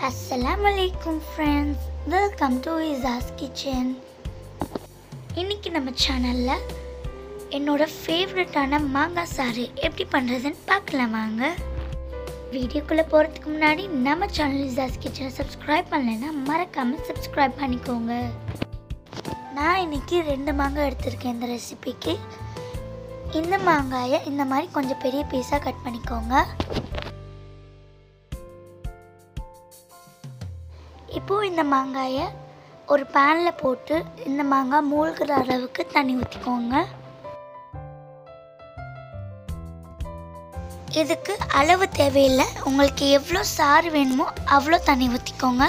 அஸ்ஸலாமு அலைக்கும் friends welcome to இசாஸ் கிச்சன் இன்னைக்கு நம்ம சேனலில் என்னோட ஃபேவரட்டான மாங்காய் சாறு எப்படி பண்ணுறதுன்னு பார்க்கலாம் வாங்க வீடியோக்குள்ளே போகிறதுக்கு முன்னாடி நம்ம சேனல் இசாஸ் கிச்சனை சப்ஸ்கிரைப் பண்ணலைன்னா மறக்காமல் சப்ஸ்கிரைப் பண்ணிக்கோங்க நான் இன்னைக்கு ரெண்டு மாங்காய் எடுத்திருக்கேன் இந்த ரெசிபிக்கு இந்த மாங்காயை இந்த மாதிரி கொஞ்சம் பெரிய பீஸாக கட் பண்ணிக்கோங்க இப்போது இந்த மாங்காயை ஒரு பேனில் போட்டு இந்த மாங்காய் மூழ்கிற அளவுக்கு தண்ணி ஊற்றிக்கோங்க இதுக்கு அளவு தேவையில்லை உங்களுக்கு எவ்வளோ சாறு வேணுமோ அவ்வளோ தண்ணி ஊற்றிக்கோங்க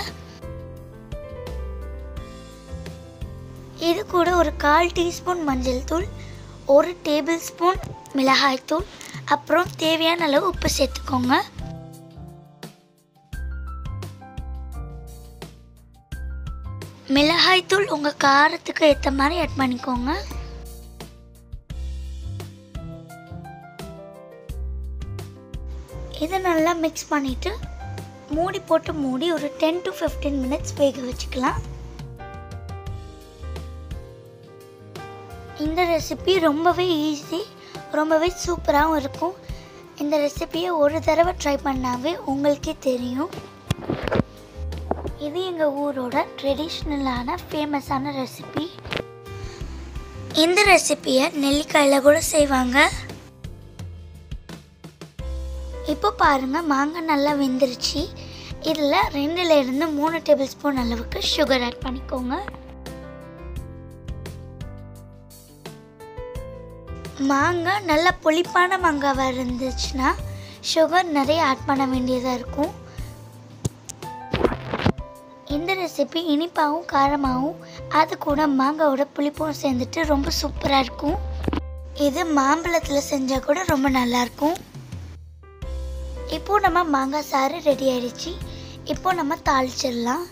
இது கூட ஒரு கால் டீஸ்பூன் மஞ்சள் தூள் ஒரு டேபிள் ஸ்பூன் மிளகாய் தூள் அப்புறம் தேவையான அளவு உப்பு சேர்த்துக்கோங்க மிளகாய் தூள் உங்கள் காரத்துக்கு ஏற்ற மாதிரி ஆட் பண்ணிக்கோங்க இதை நல்லா மிக்ஸ் பண்ணிவிட்டு மூடி போட்டு மூடி ஒரு டென் டு ஃபிஃப்டீன் மினிட்ஸ் வேக வச்சுக்கலாம் இந்த ரெசிபி ரொம்பவே ஈஸி ரொம்பவே சூப்பராகவும் இருக்கும் இந்த ரெசிபியை ஒரு தடவை ட்ரை பண்ணாவே உங்களுக்கே தெரியும் இது எங்கள் ஊரோட ட்ரெடிஷ்னலான ஃபேமஸான ரெசிபி இந்த ரெசிபியை நெல்லிக்காயில் கூட செய்வாங்க இப்போ பாருங்க மாங்காய் நல்லா வெந்துருச்சு இதில் ரெண்டுல இருந்து மூணு டேபிள் ஸ்பூன் அளவுக்கு சுகர் ஆட் பண்ணிக்கோங்க மாங்காய் நல்ல புளிப்பான மாங்காவாக இருந்துச்சுன்னா சுகர் நிறைய ஆட் பண்ண வேண்டியதாக இருக்கும் இந்த ரெசிபி இனிப்பாகவும் காரமாகவும் அது கூட மாங்காவோட புளிப்பும் சேர்ந்துட்டு ரொம்ப சூப்பராக இருக்கும் இது மாம்பழத்தில் செஞ்சால் கூட ரொம்ப நல்லாயிருக்கும் இப்போ நம்ம மாங்காய் சாறு ரெடி ஆயிடுச்சு இப்போ நம்ம தாளிச்சிடலாம்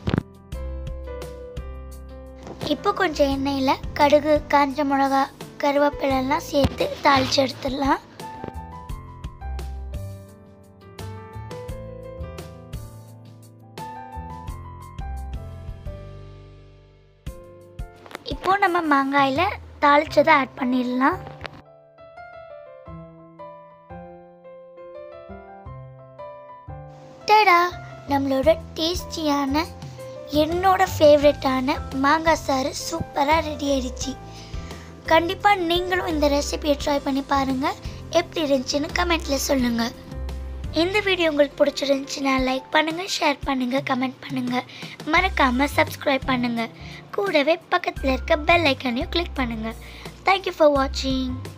இப்போ கொஞ்சம் எண்ணெயில் கடுகு காஞ்ச மிளகா கருவேப்பிலெல்லாம் சேர்த்து தாளிச்சு எடுத்துடலாம் இப்போ நம்ம மாங்காயில் தாளிச்சதை ஆட் பண்ணிடலாம் டடா நம்மளோட டேஸ்டியான என்னோட ஃபேவரட்டான மாங்காய் சாறு சூப்பராக ரெடி ஆயிடுச்சு கண்டிப்பாக நீங்களும் இந்த ரெசிபியை ட்ரை பண்ணி பாருங்கள் எப்படி இருந்துச்சுன்னு கமெண்ட்டில் சொல்லுங்கள் இந்த வீடியோ உங்களுக்கு பிடிச்சிருந்துச்சுன்னா லைக் பண்ணுங்கள் ஷேர் பண்ணுங்கள் கமெண்ட் பண்ணுங்கள் மறக்காமல் சப்ஸ்கிரைப் பண்ணுங்கள் கூடவே பக்கத்தில் இருக்க பெல் ஐக்கனையும் கிளிக் பண்ணுங்கள் தேங்க்யூ ஃபார் வாட்சிங்